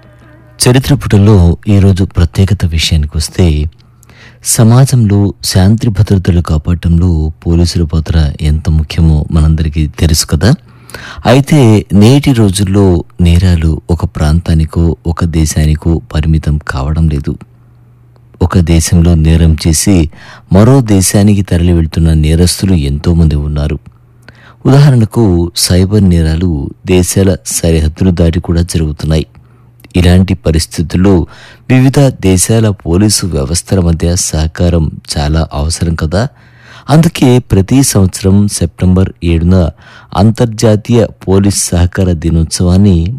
చరిత్ర పుటల్లో ఈరోజు ప్రత్యేకత విషయానికి వస్తే సమాజంలో శాంతి భద్రతలు కాపాడటంలో పోలీసుల పాత్ర ఎంత ముఖ్యమో మనందరికీ తెలుసు కదా అయితే నేటి రోజుల్లో నేరాలు ఒక ప్రాంతానికో ఒక దేశానికో పరిమితం కావడం లేదు ఒక దేశంలో నేరం చేసి మరో దేశానికి తరలి వెళ్తున్న నేరస్తులు ఎంతోమంది ఉన్నారు ఉదాహరణకు సైబర్ నేరాలు దేశాల సరిహద్దులు దాటి కూడా జరుగుతున్నాయి ఇలాంటి పరిస్థితుల్లో వివిధ దేశాల పోలీసు వ్యవస్థల మధ్య సహకారం చాలా అవసరం కదా అందుకే ప్రతి సంవత్సరం సెప్టెంబర్ ఏడున అంతర్జాతీయ పోలీస్ సహకార దినోత్సవాన్ని